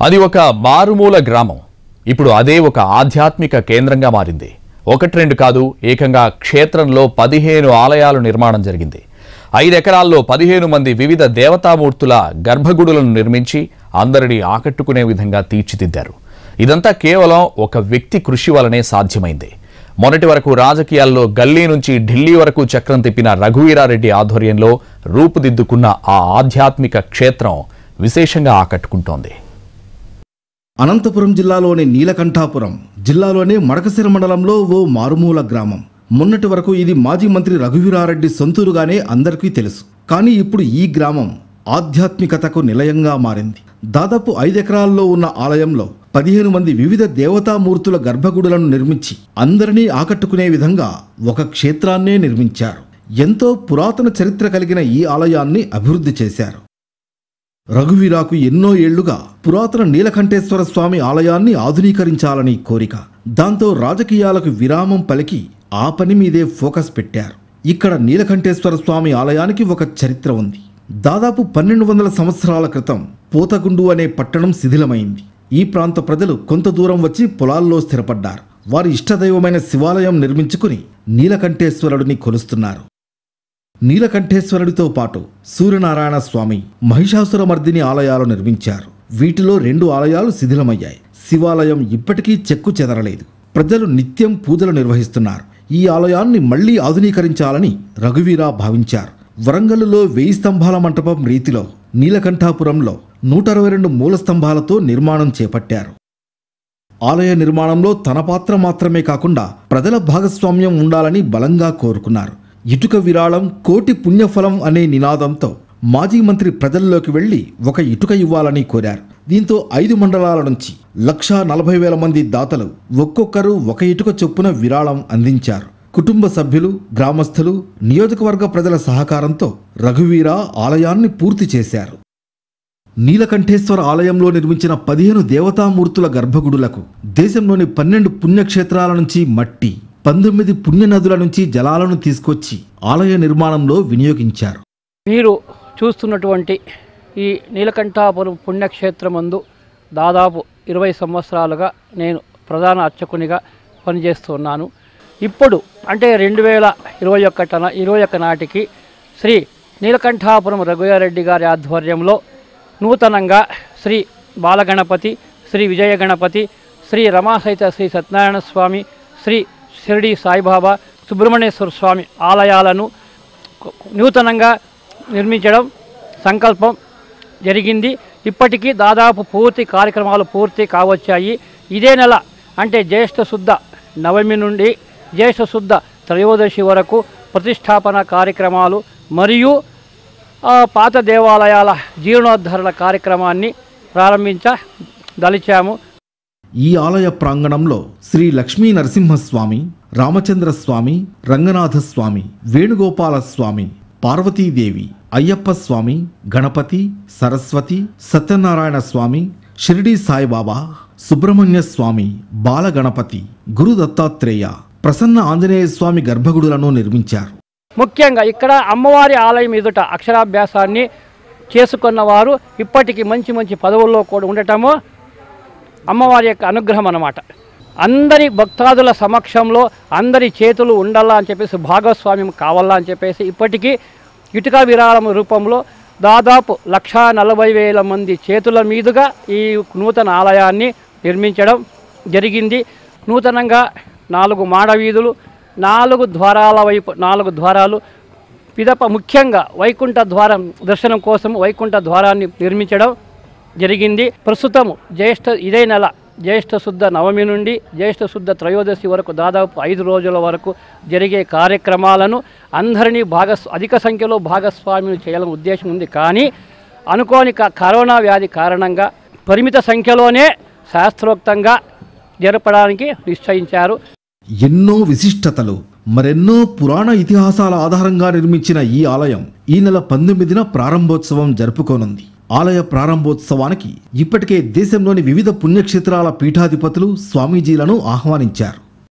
అది ఒక మారుమూల గ్రామం ఇప్పుడు అదే ఒక ఆధ్యాత్మిక కేంద్రంగా మారింది ఒకటి రెండు కాదు ఏకంగా క్షేత్రంలో పదిహేను ఆలయాలు నిర్మాణం జరిగింది ఐదు ఎకరాల్లో పదిహేను మంది వివిధ దేవతామూర్తుల గర్భగుడులను నిర్మించి అందరినీ ఆకట్టుకునే విధంగా తీర్చిదిద్దారు ఇదంతా కేవలం ఒక వ్యక్తి కృషి వలనే సాధ్యమైంది మొన్నటి వరకు రాజకీయాల్లో గల్లీ నుంచి ఢిల్లీ వరకు చక్రం తిప్పిన రఘువీరారెడ్డి ఆధ్వర్యంలో రూపుదిద్దుకున్న ఆ ఆధ్యాత్మిక క్షేత్రం విశేషంగా ఆకట్టుకుంటోంది అనంతపురం జిల్లాలోని నీలకంఠాపురం జిల్లాలోని మడకసిర మండలంలో ఓ మారుమూల గ్రామం మొన్నటి వరకు ఇది మాజీ మంత్రి రఘువీరారెడ్డి సొంతూరుగానే అందరికీ తెలుసు కానీ ఇప్పుడు ఈ గ్రామం ఆధ్యాత్మికతకు నిలయంగా మారింది దాదాపు ఐదెకరాల్లో ఉన్న ఆలయంలో పదిహేను మంది వివిధ దేవతామూర్తుల గర్భగుడులను నిర్మించి అందరినీ ఆకట్టుకునే విధంగా ఒక క్షేత్రాన్నే నిర్మించారు ఎంతో పురాతన చరిత్ర కలిగిన ఈ ఆలయాన్ని అభివృద్ధి చేశారు రఘువీరాకు ఎన్నో ఏళ్లుగా పురాతన నీలకంఠేశ్వర స్వామి ఆలయాన్ని ఆధునీకరించాలని కోరిక దాంతో రాజకీయాలకు విరామం పలికి ఆ పని మీదే ఫోకస్ పెట్టారు ఇక్కడ నీలకంఠేశ్వర స్వామి ఆలయానికి ఒక చరిత్ర ఉంది దాదాపు పన్నెండు వందల సంవత్సరాల క్రితం పోతగుండు అనే పట్టణం శిథిలమైంది ఈ ప్రాంత ప్రజలు కొంత దూరం వచ్చి పొలాల్లో స్థిరపడ్డారు వారి ఇష్టదైవమైన శివాలయం నిర్మించుకుని నీలకంఠేశ్వరుడిని కొలుస్తున్నారు నీలకంఠేశ్వరుడితో పాటు సూర్యనారాయణ స్వామి మహిషాసురమర్దిని ఆలయాలు నిర్మించారు వీటిలో రెండు ఆలయాలు శిథిలమయ్యాయి శివాలయం ఇప్పటికీ చెక్కు చెదరలేదు ప్రజలు నిత్యం పూజలు నిర్వహిస్తున్నారు ఈ ఆలయాన్ని మళ్లీ ఆధునీకరించాలని రఘువీరా భావించారు వరంగల్లో వెయ్యి స్తంభాల మంటపం రీతిలో నీలకంఠాపురంలో నూట అరవై రెండు మూల స్తంభాలతో నిర్మాణం చేపట్టారు ఆలయ నిర్మాణంలో తన పాత్ర మాత్రమే కాకుండా ప్రజల భాగస్వామ్యం ఉండాలని బలంగా కోరుకున్నారు ఇటుక విరాళం కోటి పుణ్యఫలం అనే నినాదంతో మాజీ మంత్రి ప్రజల్లోకి వెళ్లి ఒక ఇటుక ఇవ్వాలని కోరారు దీంతో ఐదు మండలాల నుంచి లక్షా నలభై వేల మంది దాతలు ఒక్కొక్కరు ఒక ఇటుక చొప్పున విరాళం అందించారు కుటుంబ సభ్యులు గ్రామస్తులు నియోజకవర్గ ప్రజల సహకారంతో రఘువీర ఆలయాన్ని పూర్తి చేశారు నీలకంఠేశ్వర ఆలయంలో నిర్మించిన పదిహేను దేవతామూర్తుల గర్భగుడులకు దేశంలోని పన్నెండు పుణ్యక్షేత్రాల నుంచి మట్టి పంతొమ్మిది పుణ్యనదుల నుంచి జలాలను తీసుకొచ్చి ఆలయ నిర్మాణంలో వినియోగించారు మీరు చూస్తున్నటువంటి ఈ నీలకంఠాపురం పుణ్యక్షేత్రమందు దాదాపు ఇరవై సంవత్సరాలుగా నేను ప్రధాన అర్చకునిగా పనిచేస్తున్నాను ఇప్పుడు అంటే రెండు వేల ఇరవై ఒకటన ఇరవై ఒక్క నాటికి శ్రీ నీలకంఠాపురం రఘుయారెడ్డి గారి ఆధ్వర్యంలో నూతనంగా శ్రీ బాలగణపతి శ్రీ విజయ గణపతి శ్రీ రమాసహిత శ్రీ సత్యనారాయణ స్వామి శ్రీ షిరిడి సాయిబాబా సుబ్రహ్మణ్యేశ్వర స్వామి ఆలయాలను నూతనంగా నిర్మించడం సంకల్పం జరిగింది ఇప్పటికీ దాదాపు పూర్తి కార్యక్రమాలు పూర్తి కావచ్చాయి ఇదే నెల అంటే జ్యేష్ఠ శుద్ధ నవమి నుండి జ్యేష్ఠ శుద్ధ త్రయోదశి వరకు ప్రతిష్టాపన కార్యక్రమాలు మరియు ఆ, పాత దేవాలయాల జీర్ణోద్ధరణ కార్యక్రమాన్ని ప్రారంభించదలిచాము ఈ ఆలయ ప్రాంగణంలో శ్రీ లక్ష్మీ నరసింహస్వామి రామచంద్ర స్వామి రంగనాథ స్వామి వేణుగోపాల స్వామి పార్వతీదేవి అయ్యప్ప స్వామి గణపతి సరస్వతి సత్యనారాయణ స్వామి షిరిడి సాయిబాబా సుబ్రహ్మణ్య స్వామి బాలగణపతి గురు దత్తాత్రేయ ప్రసన్న ఆంజనేయ స్వామి గర్భగుడులను నిర్మించారు ముఖ్యంగా ఇక్కడ అమ్మవారి ఆలయం ఎదుట అక్షరాభ్యాసాన్ని చేసుకున్న వారు ఇప్పటికీ మంచి మంచి పదవుల్లో కూడా ఉండటము అమ్మవారి యొక్క అనుగ్రహం అన్నమాట అందరి భక్తాదుల సమక్షంలో అందరి చేతులు ఉండాలా అని చెప్పేసి భాగస్వామ్యం కావాలా అని చెప్పేసి ఇప్పటికీ ఇటుక విరాళం రూపంలో దాదాపు లక్షా నలభై వేల మంది చేతుల మీదుగా ఈ నూతన ఆలయాన్ని నిర్మించడం జరిగింది నూతనంగా నాలుగు మాడ వీధులు నాలుగు ద్వారాల వైపు నాలుగు ద్వారాలు పిదప ముఖ్యంగా వైకుంఠ ద్వారం దర్శనం కోసం వైకుంఠ ద్వారాన్ని నిర్మించడం జరిగింది ప్రస్తుతం జ్యేష్ఠ ఇదే నెల జ్యేష్ఠ శుద్ధ నవమి నుండి జ్యేష్ఠ శుద్ధ త్రయోదశి వరకు దాదాపు ఐదు రోజుల వరకు జరిగే కార్యక్రమాలను అందరినీ భాగస్ అధిక సంఖ్యలో భాగస్వామ్యం చేయాలని ఉద్దేశం ఉంది కానీ అనుకోని క- కరోనా వ్యాధి కారణంగా పరిమిత సంఖ్యలోనే శాస్త్రోక్తంగా జరపడానికి నిశ్చయించారు ఎన్నో విశిష్టతలు మరెన్నో పురాణ ఇతిహాసాల ఆధారంగా నిర్మించిన ఈ ఆలయం ఈ నెల పంతొమ్మిదిన ప్రారంభోత్సవం జరుపుకోనుంది ఆలయ ప్రారంభోత్సవానికి ఇప్పటికే దేశంలోని వివిధ పుణ్యక్షేత్రాల పీఠాధిపతులు స్వామీజీలను ఆహ్వానించారు